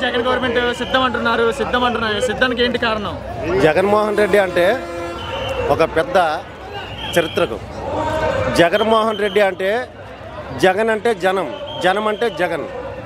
Jagan government సిద్ధం అంటున్నారు సిద్ధం అంటున్నారు సిద్ధానికి ఏంటి కారణం జగన్మోహన్ రెడ్డి అంటే ఒక పెద్ద చరిత్రకు జగన్మోహన్ రెడ్డి అంటే జగన్ అంటే జనం జనం అంటే జగన్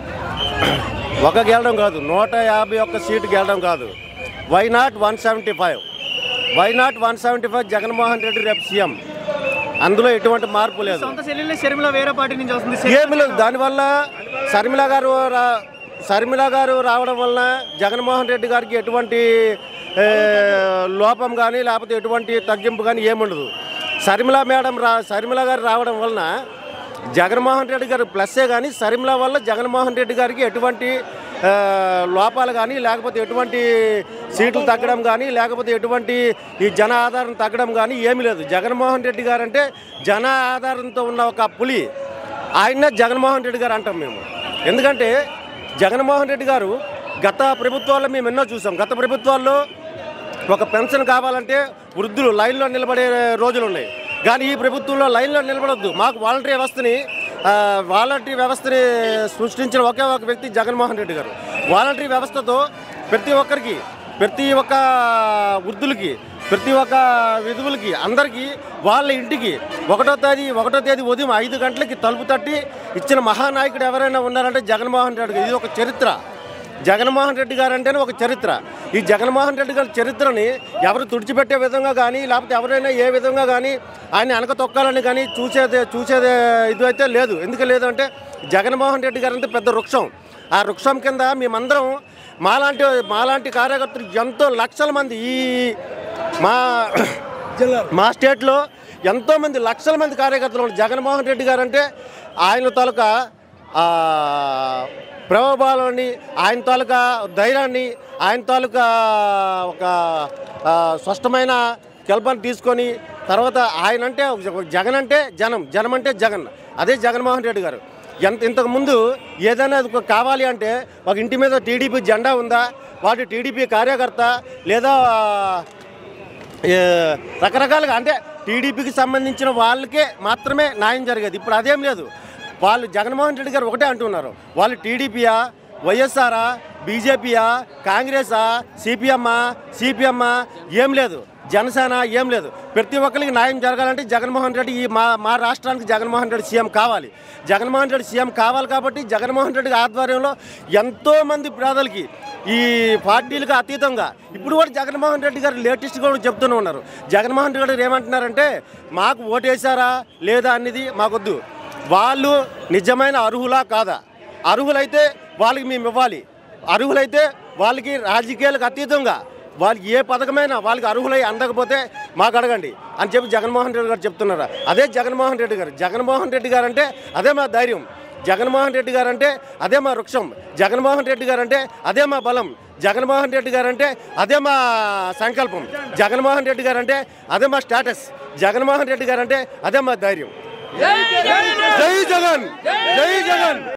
ఒక గెలడం కాదు నూట యాభై ఒక్క సీటు గెలడం కాదు why not one seventy five why not one seventy five Jaganmohan Reddy రేపు సీఎం అందులో ఎటువంటి మార్పు లేదు సొంత చెల్లెళ్ళ షర్మిల వేరే పార్టీ నుంచి వస్తుంది ఏమి లేదు దానివల్ల శర్మిల గారు రా- శర్మిల గారు రావడం వలన జగన్మోహన్ రెడ్డి గారికి ఎటువంటి ఏ, లోపం కానీ లేకపోతే ఎటువంటి తగ్గింపు కానీ ఏముండదు శర్మిల మేడం రా శర్మిల గారు రావడం వలన జగన్మోహన్ రెడ్డి గారు ప్లస్సే కానీ శర్మిల వల్ల జగన్మోహన్ రెడ్డి గారికి ఎటువంటి ఆ, లోపాలు కానీ లేకపోతే ఎటువంటి సీట్లు తగ్గడం కానీ లేకపోతే ఎటువంటి ఈ జన ఆధారం తగ్గడం కానీ ఏమీ లేదు జగన్మోహన్ రెడ్డి గారు అంటే జన ఆధారంతో ఉన్న ఒక పులి ఆయన జగన్మోహన్ రెడ్డి గారు అంటాం మేము ఎందుకంటే జగన్మోహన్ రెడ్డి గారు గత ప్రభుత్వాల్లో మేము ఎన్నో చూసాం గత ప్రభుత్వాల్లో ఒక పెన్షన్ కావాలంటే వృద్ధులు లైన్లో నిలబడే రోజులు ఉన్నాయి కానీ ఈ ప్రభుత్వంలో లైన్లో నిలబడొద్దు మాకు వాలంటరీ వ్యవస్థని ఆ, వాలంటరీ వ్యవస్థని సృష్టించిన ఒకే ఒక వ్యక్తి జగన్మోహన్ రెడ్డి గారు వాలంటరీ వ్యవస్థతో ప్రతి ఒక్కరికి ప్రతి ఒక్క వృద్ధులకి ప్రతి ఒక్క విధువులకి అందరికీ వాళ్ళ ఇంటికి ఒకటో తేదీ ఒకటో తేదీ ఉదయం ఐదు గంటలకి తలుపు తట్టి ఇచ్చిన మహానాయకుడు ఎవరైనా ఉన్నారంటే జగన్మోహన్ రెడ్డి గారు ఇది ఒక చరిత్ర జగన్మోహన్ రెడ్డి గారు అంటేనే ఒక చరిత్ర ఈ జగన్మోహన్ రెడ్డి గారి చరిత్రని ఎవరు తుడిచిపెట్టే విధంగా కానీ లేకపోతే ఎవరైనా ఏ విధంగా కానీ ఆయన వెనక తొక్కాలని కానీ చూసేది చూసేది ఇది అయితే లేదు ఎందుకు లేదు అంటే జగన్మోహన్ రెడ్డి గారు అంటే పెద్ద వృక్షం ఆ వృక్షం కింద మేమందరం మాలాంటి మాలాంటి కార్యకర్తలు ఎంతో లక్షల మంది ఈ మా మా స్టేట్లో ఎంతోమంది లక్షల మంది కార్యకర్తలు ఉన్నారు జగన్మోహన్ రెడ్డి గారు అంటే ఆయన తాలూకా ఆ, ప్రభావాలని ఆయన తాలూకా ధైర్యాన్ని ఆయన తాలూకా ఒక ఆ, స్పష్టమైన కల్పన తీసుకొని తర్వాత ఆయన అంటే ఒక జగన్ అంటే జనం జనం అంటే జగన్ అదే జగన్మోహన్ రెడ్డి గారు ఎంత ఇంతకు ముందు ఏదైనా ఒక కావాలి అంటే ఒక ఇంటి మీద టీడీపీ జెండా ఉందా వాటి టీడీపీ కార్యకర్త లేదా ఏ, రకరకాలుగా అంటే టీడీపీకి సంబంధించిన వాళ్ళకే మాత్రమే న్యాయం జరిగేది ఇప్పుడు అదేం లేదు వాళ్ళు జగన్మోహన్ రెడ్డి గారు ఒకటే అంటున్నారు వాళ్ళు టీడీపీయా వైఎస్ఆరా బీజేపీయా కాంగ్రెసా సిపిఎమ్మా సిపిఎమ్మా ఏం లేదు జనసేన ఏం లేదు ప్రతి ఒక్కరికి న్యాయం జరగాలంటే జగన్మోహన్ రెడ్డి ఈ మా మా రాష్ట్రానికి జగన్మోహన్ రెడ్డి సీఎం కావాలి జగన్మోహన్ రెడ్డి సీఎం కావాలి కాబట్టి జగన్మోహన్ రెడ్డి ఆధ్వర్యంలో ఎంతోమంది పేదలకి ఈ పార్టీలకు అతీతంగా ఇప్పుడు కూడా జగన్మోహన్ రెడ్డి గారు లేటెస్ట్ కూడా చెప్తూనే ఉన్నారు జగన్మోహన్ రెడ్డి గారు ఏమంటున్నారంటే మాకు ఓటేశారా లేదా అనేది మాకొద్దు వాళ్ళు నిజమైన అర్హులా కాదా అర్హులైతే వాళ్ళకి మేము ఇవ్వాలి అర్హులైతే వాళ్ళకి రాజకీయాలకు అతీతంగా వాళ్ళకి ఏ పథకమైనా వాళ్ళకి అర్హులై అందకపోతే మాకు అడగండి అని చెప్పి జగన్మోహన్ రెడ్డి గారు చెప్తున్నారు అదే జగన్మోహన్ రెడ్డి గారు జగన్మోహన్ రెడ్డి గారు అంటే అదే మా ధైర్యం జగన్మోహన్ రెడ్డి గారు అంటే అదే మా వృక్షం జగన్మోహన్ రెడ్డి గారు అంటే అదే మా బలం జగన్మోహన్ రెడ్డి గారు అంటే అదే మా సంకల్పం జగన్మోహన్ రెడ్డి గారు అంటే అదే మా స్టేటస్ జగన్మోహన్ రెడ్డి గారు అంటే అదే మా ధైర్యం జై జగన్ జై జగన్